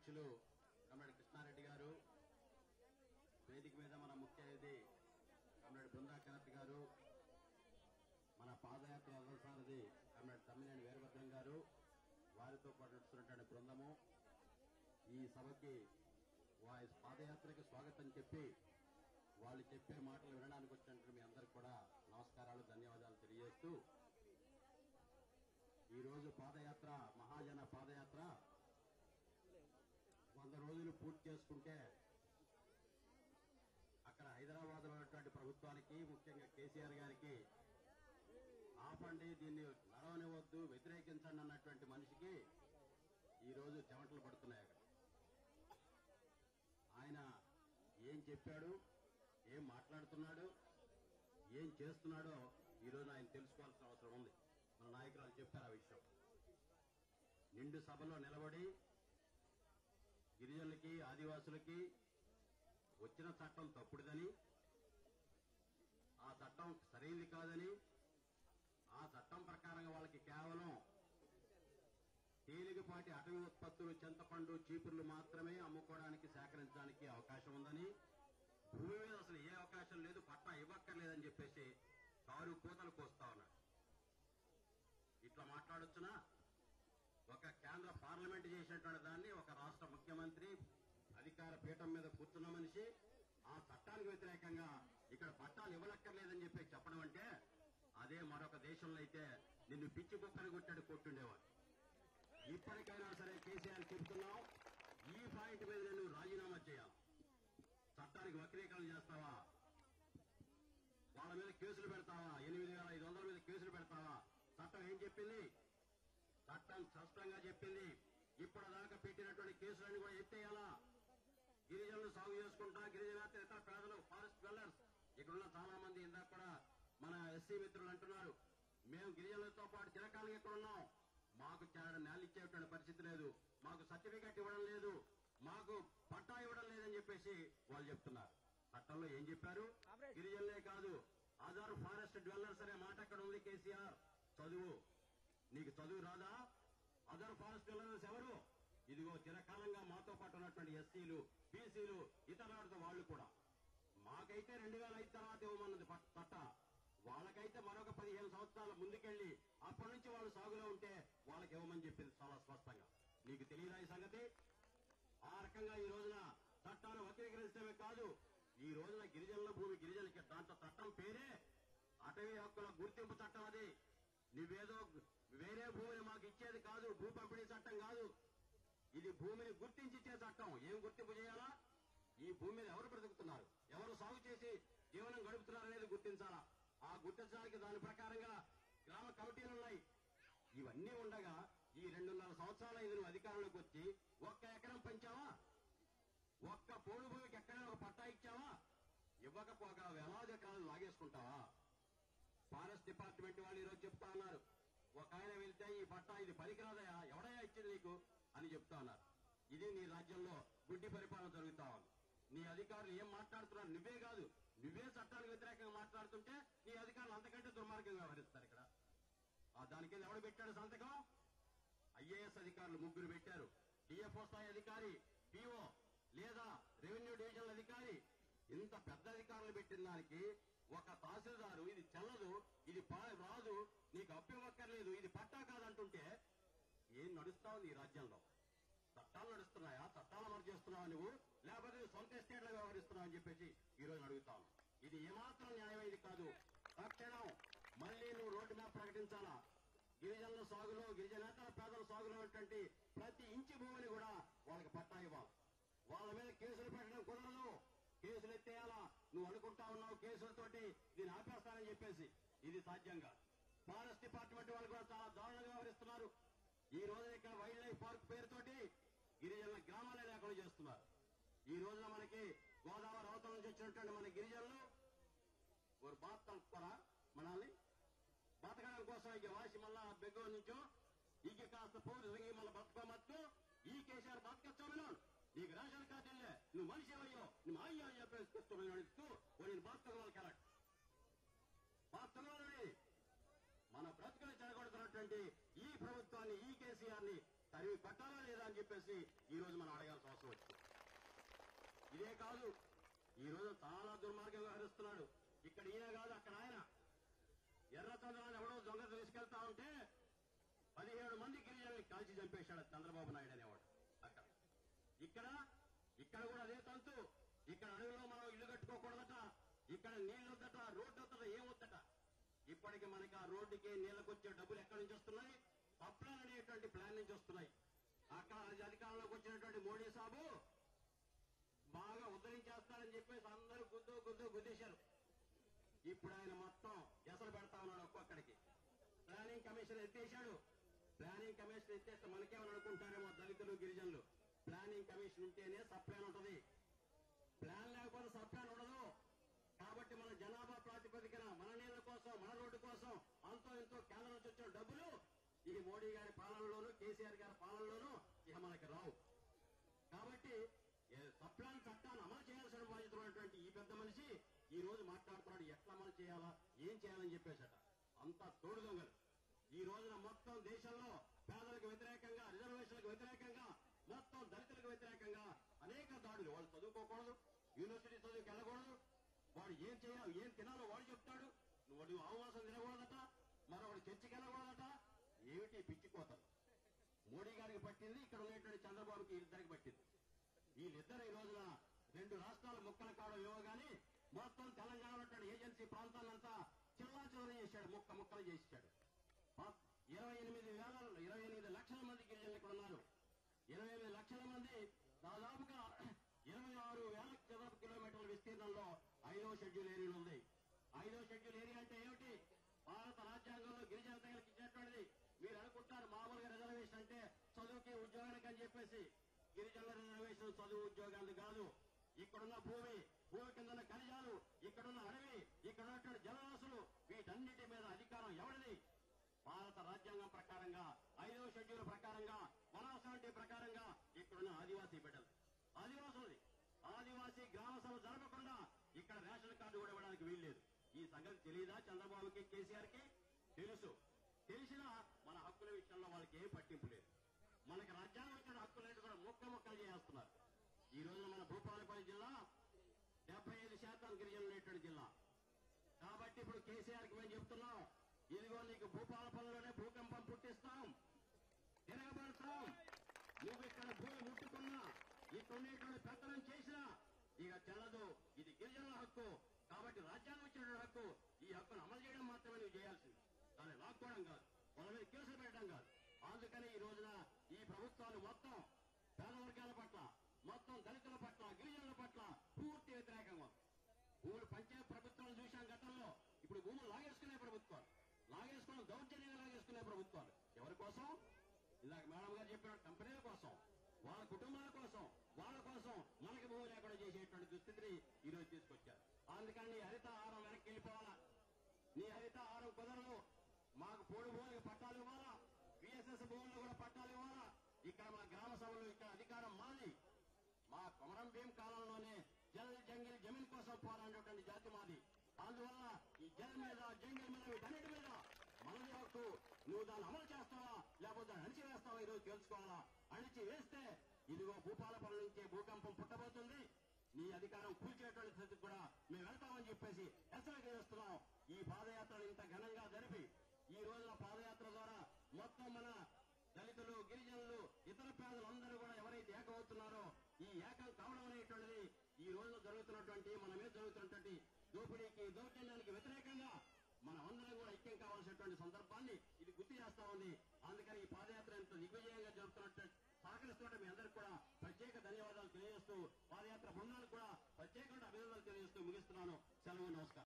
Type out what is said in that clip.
అధ్యక్షులు కమ్రేడ్ కృష్ణారెడ్డి గారు వేదిక మీద మన ముఖ్య అతిథి కమ్రేడ్ బృందా కనత్ గారు మన పాదయాత్ర రథసారథి కమ్రేడ్ తమ్మినేని వీరభద్రం గారు వారితో పాటు నడుస్తున్నటువంటి బృందము ఈ సభకి వారి పాదయాత్రకి స్వాగతం చెప్పి వాళ్ళు చెప్పే మాటలు వినడానికి వచ్చినట్టు మీ అందరికి కూడా నమస్కారాలు ధన్యవాదాలు తెలియజేస్తూ ఈ రోజు పాదయాత్ర మహాజన పాదయాత్ర వంద రోజులు పూర్తి చేసుకుంటే అక్కడ హైదరాబాద్ లో ఉన్నటువంటి ప్రభుత్వానికి ముఖ్యంగా కేసీఆర్ గారికి ఆపండి దీన్ని నడవనివద్దు వ్యతిరేకించండి అన్నటువంటి మనిషికి ఈ రోజు చెమటలు పడుతున్నాయి అక్కడ ఆయన ఏం చెప్పాడు ఏం మాట్లాడుతున్నాడు ఏం చేస్తున్నాడో ఈ రోజు ఆయన తెలుసుకోవాల్సిన అవసరం ఉంది మన నాయకురాలు చెప్పారు ఆ విషయం నిండు సభలో నిలబడి గిరిజనులకి ఆదివాసులకి వచ్చిన చట్టం తప్పుడుదని ఆ చట్టం సరైనది కాదని ఆ చట్టం ప్రకారంగా వాళ్ళకి కేవలం తేలికపాటి అటవీ ఉత్పత్తులు చింతపండు చీపుర్లు మాత్రమే అమ్ముకోవడానికి సేకరించడానికి అవకాశం ఉందని భూమి మీద అసలు ఏ అవకాశం లేదు పట్టా ఇవ్వక్కర్లేదని చెప్పేసి కారు కూతలు కోస్తా ఉన్నాడు ఇట్లా మాట్లాడొచ్చునా ఒక కేంద్ర పార్లమెంట్ చేసినటువంటి దాన్ని ఒక రాష్ట్ర ముఖ్యమంత్రి అధికార పీఠం మీద కూర్చున్న మనిషి ఆ చట్టానికి వ్యతిరేకంగా ఇక్కడ పట్టాలు ఇవ్వనక్కర్లేదని చెప్పి చెప్పడం అంటే అదే మరొక దేశంలో అయితే నిన్ను పిచ్చి కుక్కని కొట్టాడు కొట్టుండేవాడు ఇప్పటికైనా సరే కేసీఆర్ చెబుతున్నావు ఈ పాయింట్ మీద నువ్వు రాజీనామా చేయాలి చట్టానికి వక్రీకరణ చేస్తావా వాళ్ళ మీద కేసులు పెడతావా ఎనిమిది వేల ఐదు వందల మీద కేసులు పెడతావా చట్టం ఏం చెప్పింది చట్టం స్పష్టంగా చెప్పింది ఇప్పటిదాకా పెట్టినటువంటి కేసులన్నీ కూడా ఎత్తేయాలా గిరిజనులు సాగు చేసుకుంటా గిరిజనేతర ఇతర పేదలు ఫారెస్ట్ వెల్లర్స్ ఇక్కడున్న చాలా మంది ఇందాక కూడా మన ఎస్సీ మిత్రులు అంటున్నారు మేము గిరిజనులతో పాటు చిరకాలంగా ఇక్కడ ఉన్నాం మాకు చాలా నేల ఇచ్చేటువంటి పరిస్థితి లేదు మాకు సర్టిఫికెట్ ఇవ్వడం లేదు మాకు పట్టా ఇవ్వడం లేదని చెప్పేసి వాళ్ళు చెప్తున్నారు చట్టంలో ఏం చెప్పారు గిరిజనులే కాదు ఆధార్ ఫారెస్ట్ డ్వెల్లర్స్ అనే మాట అక్కడ ఉంది కేసీఆర్ చదువు నీకు చదువు రాదా అదర్ ఫారెస్ట్ డ్వెల్లర్స్ ఎవరు ఇదిగో చిరకాలంగా మాతో పాటు ఉన్నటువంటి ఎస్సీలు బీసీలు ఇతరులతో వాళ్ళు కూడా మాకైతే రెండు వేల ఐదు తర్వాత ఇవ్వమన్నది పట్- పట్ట వాళ్ళకైతే మరొక పదిహేను సంవత్సరాల ముందుకెళ్లి అప్పటి నుంచి వాళ్ళు సాగులో ఉంటే వాళ్ళకి ఇవ్వమని చెప్పింది చాలా స్పష్టంగా నీకు తెలియదా ఈ సంగతి ఆ రకంగా ఈ రోజున చట్టాన్ని వక్రీకరించడమే కాదు ఈ రోజున గిరిజనుల భూమి గిరిజనులకి దాంట్లో చట్టం పేరే అటవీ హక్కుల గుర్తింపు చట్టం అది నువ్వేదో వేరే భూమిని మాకు ఇచ్చేది కాదు భూ పంపిణీ చట్టం కాదు ఇది భూమిని గుర్తించి ఇచ్చే చట్టం ఏం గుర్తింపు చేయాలా ఈ భూమి మీద ఎవరు బ్రతుకుతున్నారు ఎవరు సాగు చేసి జీవనం గడుపుతున్నారు అనేది గుర్తించాలా ఆ గుర్తించడానికి దాని ప్రకారంగా గ్రామ కమిటీలు ఉన్నాయి ఇవన్నీ ఉండగా ఈ రెండున్నర సంవత్సరాల ఇది నువ్వు అధికారంలోకి వచ్చి ఒక్క ఎకరం పెంచావా ఒక్క పోడు భూమికి ఎక్కడైనా ఒక పట్టా ఇచ్చావా ఇవ్వకపోగా వేలాది ఎకరాలు లాగేసుకుంటావా ఫారెస్ట్ డిపార్ట్మెంట్ వాళ్ళు ఈరోజు చెప్తా ఉన్నారు ఒక ఆయన వెళ్తే ఈ పట్టా ఇది పనికిరాదయా ఎవడయా ఇచ్చింది నీకు అని చెప్తా ఉన్నారు ఇది నీ రాజ్యంలో గుడ్డి పరిపాలన జరుగుతా ఉంది నీ అధికారులు ఏం మాట్లాడుతున్నారు నువ్వే కాదు నువ్వే చట్టానికి వ్యతిరేకంగా మాట్లాడుతుంటే నీ అధికారులు అంతకంటే దుర్మార్గంగా వ్యవహరిస్తారు ఇక్కడ ఆ దానికి ఎవడు పెట్టాడు సంతకం ఐఏఎస్ అధికారులు ముగ్గురు పెట్టారు డిఎఫ్ఓ స్థాయి అధికారి పిఓ లేదా రెవెన్యూ డివిజనల్ అధికారి ఇంత పెద్ద అధికారులు పెట్టిన దానికి ఒక తహసీల్దారు ఇది చెల్లదు ఇది పా- రాదు నీకు అప్పివ్వక్కర్లేదు ఇది పట్టా కాదంటుంటే ఏం నడుస్తా ఉంది ఈ రాజ్యంలో చట్టాలు నడుస్తున్నాయా చట్టాలు అమలు చేస్తున్నావా నువ్వు లేకపోతే నువ్వు సొంత ఎస్టేట్లో వ్యవహరిస్తున్నావు అని చెప్పేసి ఈ రోజు అడుగుతాను ఇది ఏమాత్రం న్యాయమైంది కాదు తక్షణం మళ్ళీ నువ్వు రోడ్డు మ్యాప్ ప్రకటించాలా గిరిజనుల సాగులో గిరిజనేతర పేదల సాగులో ఉన్నటువంటి ప్రతి ఇంచి భూమిని కూడా వాళ్ళకి పట్టా ఇవ్వాలి వాళ్ళ మీద కేసులు పెట్టడం కుదరదు కేసులు ఎత్తేయాలా నువ్వు అనుకుంటా ఉన్నావు కేసులతోటి దీన్ని ఆపేస్తానని చెప్పేసి ఇది సాధ్యంగా ఫారెస్ట్ డిపార్ట్మెంట్ వాళ్ళు కూడా చాలా దారుణంగా వ్యవహరిస్తున్నారు ఈ రోజున ఇక్కడ వైల్డ్ లైఫ్ పార్క్ పేరుతోటి గిరిజనుల గ్రామాలే లేకుండా చేస్తున్నారు ఈ రోజున మనకి గోదావరి అవతల నుంచి వచ్చినటువంటి మన గిరిజనులు ఒక బాత్ తలుపుతారా మనల్ని బతకడం కోసం ఇక వాసి మళ్ళా బెగ్గ నుంచో ఈక కాస్త పౌరుషంగి మళ్ళీ బతకమత్తు ఈ కేసీఆర్ బతకచ్చా మనం నీకు రేషన్ కార్డు వెళ్ళే నువ్వు మనిషి అయ్యో నువ్వు అయ్యో అని చెప్పేసి కూర్చోమని అడుగుతూ నేను బతకగల కరెక్ట్ బతకగలని మన బ్రతుకుని చెడగొడుతున్నటువంటి ఈ ప్రభుత్వాన్ని ఈ కేసీఆర్ ని తరివి కొట్టాలా లేదా అని చెప్పేసి ఈ రోజు మనం అడగాల్సిన అవసరం వచ్చింది ఇదే కాదు ఈ రోజు చాలా దుర్మార్గం వ్యవహరిస్తున్నాడు ఇక్కడ ఈయన కాదు అక్కడ ఆయన ఎర్రచంద్రాన్ని ఎవడో దొంగ తీసుకెళ్తా ఉంటే పదిహేడు మంది గిరిజనుల్ని కాల్చి చంపేశాడు చంద్రబాబు నాయుడు అనేవాడు అక్కడ ఇక్కడ ఇక్కడ కూడా అదే తంతు ఇక్కడ అడవిలో మనం ఇల్లు కట్టుకోకూడదట ఇక్కడ నీళ్లు వద్దట రోడ్డు వద్దట ఏమొద్దట ఇప్పటికి మనకి ఆ రోడ్డుకి నీళ్ళకి వచ్చే డబ్బులు ఎక్కడి నుంచి వస్తున్నాయి సప్లైన్ అనేటువంటి ప్లాన్ నుంచి వస్తున్నాయి అక్కడ అధికారంలోకి వచ్చినటువంటి మోడీ సాబు బాగా ఉద్ధరించేస్తారని చెప్పేసి అందరూ గుద్దు గుద్దు గుద్దేశారు ఇప్పుడు ఆయన మొత్తం ఎసరు పెడతా ఉన్నాడు ఒక్కొక్కడికి ప్లానింగ్ కమిషన్ ఎత్తేశాడు ప్లానింగ్ కమిషన్ ఎత్తేస్తే మనకేమని అనుకుంటారేమో దళితులు గిరిజనులు ప్లానింగ్ కమిషన్ ఉంటేనే సప్లాన్ ఉంటది ప్లాన్ లేకపోతే సప్లాన్ ఉండదు కాబట్టి మన జనాభా ప్రాతిపదికన మన నీళ్ల కోసం మన రోడ్డు కోసం అంతో ఇంతో కేంద్రం నుంచి వచ్చిన డబ్బులు ఈ మోడీ గారి పాలనలోను కేసీఆర్ గారి పాలనలోను ఇక మనకి రావు కాబట్టి ఏ సప్లాన్ చట్టాన్ని అమలు చేయాల్సిన బాధ్యత ఉన్నటువంటి ఈ పెద్ద మనిషి ఈ రోజు మాట్లాడుతున్నాడు ఎట్లా అమలు చేయాలా ఏం చేయాలని చెప్పేసట అంతా తోడు దొంగలు ఈ రోజున మొత్తం దేశంలో పేదలకు వ్యతిరేకంగా రిజర్వేషన్లకు వ్యతిరేకంగా మొత్తం దళితులకు వ్యతిరేకంగా అనేక దాడులు వాళ్ళు చదువుకోకూడదు యూనివర్సిటీ చదువుకి వెళ్ళకూడదు వాడు ఏం చేయాలి ఏం తినాలో వాడు చెప్తాడు నువ్వు నువ్వు అవమాసం తినకూడదట మరొకటి చర్చికి వెళ్ళకూడదట ఏమిటి పిచ్చి కోతలు మోడీ గారికి పట్టింది ఇక్కడ ఉన్నటువంటి చంద్రబాబుకి ఇద్దరికి పట్టింది వీళ్ళిద్దరు ఈ రోజున రెండు రాష్ట్రాల ముక్కలు కావడం ఏమో గాని మొత్తం తెలంగాణ ఉన్నటువంటి ఏజెన్సీ ప్రాంతాలంతా చిల్లా చిల్లర చేశాడు ముక్క ముక్కలు చేశాడు ప- ఇరవై ఎనిమిది వేల ఇరవై ఎనిమిది లక్షల మంది గిరిజనులు ఇక్కడ ఉన్నారు ఇరవై ఎనిమిది లక్షల మంది దాదాపుగా ఇరవై ఆరు వేల చదరపు కిలోమీటర్ల విస్తీర్ణంలో ఐదో షెడ్యూల్ ఏరియా ఉంది ఐదో షెడ్యూల్ ఏరియా అంటే ఏమిటి భారత రాజ్యాంగంలో గిరిజన తెగలకు ఇచ్చినటువంటిది మీరు అనుకుంటారు మామూలుగా రిజర్వేషన్ అంటే చదువుకి ఉద్యోగానికి అని చెప్పేసి గిరిజనుల రిజర్వేషన్ చదువు ఉద్యోగాలు కాదు ఇక్కడున్న భూమి భూమి కింద ఉన్న ఖనిజాలు ఇక్కడున్న అడవి ఇక్కడ ఉన్నటువంటి జలరాశులు వీటన్నిటి మీద అధికారం ఎవరిది భారత రాజ్యాంగం ప్రకారంగా ఐదవ షెడ్యూల్ ప్రకారంగా వనాసాంటి ప్రకారంగా ఇక్కడున్న ఆదివాసీ బిడ్డలు ఆదివాసులది ఆదివాసీ గ్రామ సభ జరపకుండా ఇక్కడ రేషన్ కార్డు కూడా ఇవ్వడానికి వీల్లేదు ఈ సంగతి తెలియదా చంద్రబాబుకి కేసీఆర్ కి తెలుసు తెలిసినా మన హక్కుల విషయంలో వాళ్ళకి ఏం పట్టింపు లేదు మనకి రాజ్యాంగం ఇచ్చిన హక్కులు కూడా ముక్క ముక్కలు చేస్తున్నారు ఈ రోజు మన భూపాలపల్లి జిల్లా డెబ్బై ఐదు శాతం గిరిజనులు ఉన్నటువంటి జిల్లా కాబట్టి ఇప్పుడు కేసీఆర్ కి మేము చెప్తున్నాం ఇదిగో నీకు భూపాలపల్లిలోనే భూకంపం పుట్టిస్తాం తిరగబడతాం నువ్వు ఇక్కడ భూమి ముట్టుకున్నా ఇక్కడ ఉండేటువంటి పెత్తనం చేసినా ఇక చెల్లదు ఇది గిరిజనుల హక్కు కాబట్టి రాజ్యాంగం ఇచ్చిన హక్కు ఈ హక్కును అమలు చేయడం మాత్రమే నువ్వు చేయాల్సింది దాన్ని లాక్కోవడం కాదు వాళ్ళ మీద కేసులు పెట్టడం కాదు అందుకని ఈ రోజున ఈ ప్రభుత్వాలు మొత్తం పేద వర్గాల పట్ల మొత్తం దళితుల పట్ల గిరిజనుల పట్ల పూర్తి వ్యతిరేకంగా ఉంది. భూములు పంచే ప్రభుత్వాలు చూశాం గతంలో ఇప్పుడు భూములు లాగేసుకునే ప్రభుత్వాలు లాగేసుకోవడం దౌర్జన్యంగా లాగేసుకునే ప్రభుత్వాలు ఎవరి కోసం ఇందాక మేడం గారు చెప్పిన కంపెనీల కోసం వాళ్ళ కుటుంబాల కోసం వాళ్ళ కోసం మనకి భూమి లేకుండా చేసేటువంటి దుస్థితిని ఈ రోజు తీసుకొచ్చారు అందుకని నీ హరిత ఆహారం వెనక్కి వెళ్ళిపోవాలా నీ హరిత ఆహారం కుదరదు మాకు పోడు భూములకు పట్టాలు ఇవ్వాలా విఎస్ఎస్ భూములు కూడా పట్టాలు ఇవ్వాలా ఇక్కడ మా గ్రామ సభలు ఇక్కడ అధికారం మాది మా కొమరం భీం కాలంలోనే జల్ జంగిల్ జమీన్ కోసం పోరాడినటువంటి జాతి మాది అందువల్ల ఈ జల్ మీద జంగిల్ మీద వీటన్నిటి మీద మనది హక్కు నువ్వు దాన్ని అమలు చేస్తావా లేకపోతే దాన్ని అణిచివేస్తావా ఈరోజు తెలుసుకోవాలా అణిచి వేస్తే ఇదిగో భూపాలపల్లి నుంచే భూకంపం పుట్టబోతుంది నీ అధికారం కూల్చేటువంటి స్థితికి కూడా మేము వెళ్తామని చెప్పేసి హెచ్చరిక చేస్తున్నాం ఈ పాదయాత్రను ఇంత ఘనంగా జరిపి ఈ రోజున పాదయాత్ర ద్వారా మొత్తం మన దళితులు గిరిజనులు ఇతర పేదలందరూ కూడా ఎవరైతే ఏకమవుతున్నారో ఈ ఏకం కావడం అనేటువంటిది ఈ రోజు జరుగుతున్నటువంటి మన మీద జరుగుతున్నటువంటి దోపిడీకి దౌర్జన్యానికి వ్యతిరేకంగా మనం అందరం కూడా ఐక్యం కావాల్సినటువంటి సందర్భాన్ని ఇది గుర్తు చేస్తా ఉంది అందుకని ఈ పాదయాత్ర ఇంత దిగ్విజయంగా జరుగుతున్నట్టు సహకరిస్తున్న మీ అందరికి కూడా ప్రత్యేక ధన్యవాదాలు తెలియజేస్తూ పాదయాత్ర బృందాలకు కూడా ప్రత్యేకంగా అభినందనలు తెలియజేస్తూ ముగిస్తున్నాను సెలవు నమస్కారం